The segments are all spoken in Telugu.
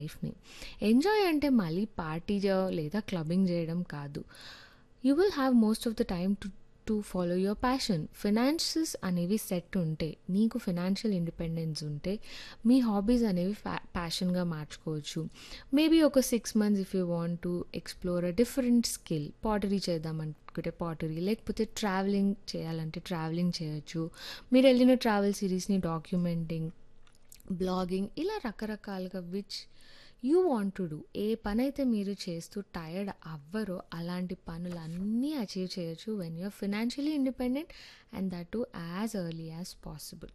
లైఫ్‌ని. ఎంజాయ్ అంటే మళ్ళీ పార్టీయో లేదా క్లబ్బింగ్ జేయడం కాదు. You will have most of the time to to follow your passion. Finances అనేవి సెట్ ఉంటే, నీకు ఫినాన్షియల్ ఇండిపెండెన్స్ ఉంటే, మీ హాబీస్ అనేవి ఫ్యా ప్యాషన్‌గా మార్చుకోవచ్చు. మేబీ ఒక 6 months if you want to explore a different skill pottery చేద్దామనుకుంటే పాటరీ, లేకపోతే ట్రావెలింగ్ చేయాలంటే ట్రావెలింగ్ చేయొచ్చు. మీరెళ్ళిన ట్రావెల్ సిరీస్‌ని డాక్యుమెంటింగ్, బ్లాగింగ్ ఇలా రకరకాలుగా which you want to do. ఏ పనైతే మీరు చేస్తూ టయర్డ్ అవ్వరో అలాంటి పనులన్నీ అచీవ్ చేయొచ్చు when you are financially independent and that too as early as possible.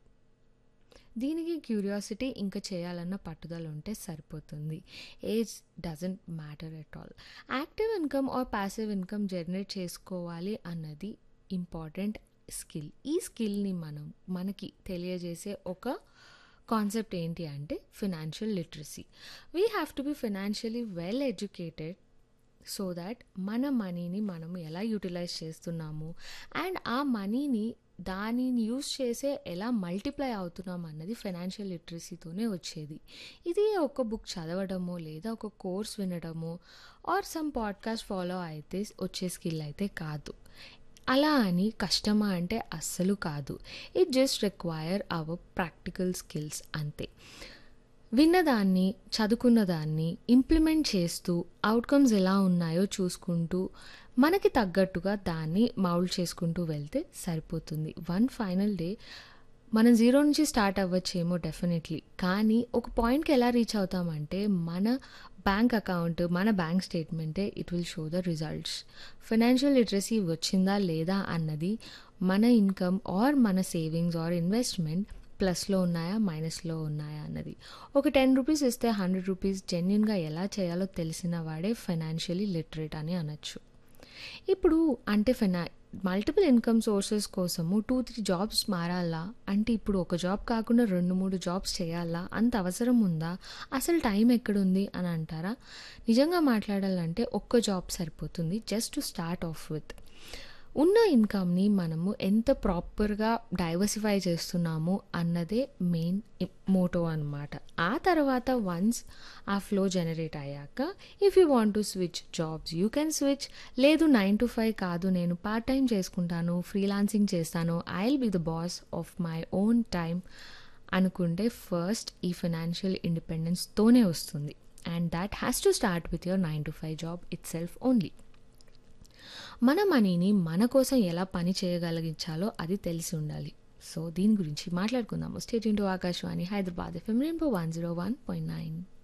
దీనికి క్యూరియాసిటీ ఇంకా చేయాలన్న పట్టుదల ఉంటే సరిపోతుంది. Age doesn't matter at all. Active income are passive income generate చేసుకోవాలి అన్నది ఇంపార్టెంట్ స్కిల్. ఈ స్కిల్‌ని మనం మనకి తెలియజేసే ఒక కాన్సెప్ట్ ఏంటి అంటే financial literacy. We have to be financially well educated so that మన మనీని మనం ఎలా యుటిలైజ్ చేస్తున్నాము అండ్ ఆ మనీని దానిని యూజ్ చేసే ఎలా మల్టిప్లై అవుతున్నాం అన్నది ఫైనాన్షియల్ లిటరసీతోనే వచ్చేది. ఇది ఒక బుక్ చదవడమో లేదా ఒక కోర్స్ వినడమో ఆర్ సమ్ పాడ్‌కాస్ట్ ఫాలో అయితే వచ్చే స్కిల్ అయితే కాదు. అలా అని కష్టమా అంటే అస్సలు కాదు. It just require our practical skills అంతే. విన్నదాన్ని, చదువుకున్నదాన్ని ఇంప్లిమెంట్ చేస్తూ అవుట్‌కమ్స్ ఎలా ఉన్నాయో చూసుకుంటూ, మనకి తగ్గట్టుగా దాన్ని మౌల్డ్ చేసుకుంటూ వెళ్తే సరిపోతుంది. వన్ ఫైనల్ డే మనం జీరో నుంచి స్టార్ట్ అవ్వచ్చేమో డెఫినెట్‌లీ. కానీ ఒక పాయింట్‌కి ఎలా రీచ్ అవుతామంటే మన బ్యాంక్ అకౌంట్, మన బ్యాంక్ స్టేట్‌మెంటే it will show the results. Financial literacy వచ్చిందా లేదా అన్నది మన ఇన్‌కమ్ ఆర్ మన సేవింగ్స్ ఆర్ ఇన్వెస్ట్‌మెంట్ ప్లస్‌లో ఉన్నాయా? మైనస్‌లో ఉన్నాయా? అన్నది. ఒక రూ. 10 ఇస్తే రూ. 100 జెన్యూన్‌గా ఎలా చేయాలో తెలిసిన వాడే ఫైనాన్షియల్లీ లిటరేట్ అని అనొచ్చు. ఇప్పుడు అంటే ఫినా మల్టిపుల్ ఇన్‌కమ్ సోర్సెస్ కోసము 2, 3 జాబ్స్ మారాలా? అంటే ఇప్పుడు ఒక జాబ్ కాకుండా 2, 3 జాబ్స్ చేయాలా? అంత అవసరం ఉందా? అసలు టైం ఎక్కడుంది అని అంటారా? నిజంగా మాట్లాడాలంటే ఒక్క జాబ్ సరిపోతుంది just to start off with. ఉన్న ఇన్‌కమ్‌ని మనము ఎంత ప్రాపర్‌గా డైవర్సిఫై చేస్తున్నాము అన్నదే మెయిన్ ఇ మోటో అనమాట. ఆ తర్వాత వన్స్ ఆ ఫ్లో జనరేట్ అయ్యాక if you want to switch jobs you can switch. లేదు 9-5 కాదు నేను పార్ట్ టైమ్ చేసుకుంటాను, ఫ్రీలాన్సింగ్ చేస్తాను, I will be the boss of my own time అనుకుంటే ఫస్ట్ ఈ ఫైనాన్షియల్ ఇండిపెండెన్స్‌తోనే వస్తుంది. And that has to start with your 9-5 job itself only. మన మనీని మన కోసం ఎలా పని చేయగలిగించాలో అది తెలిసి ఉండాలి. సో దీని గురించి మాట్లాడుకుందాము. Stay tune to Akashvani Hyderabad FM rainbow 101.9.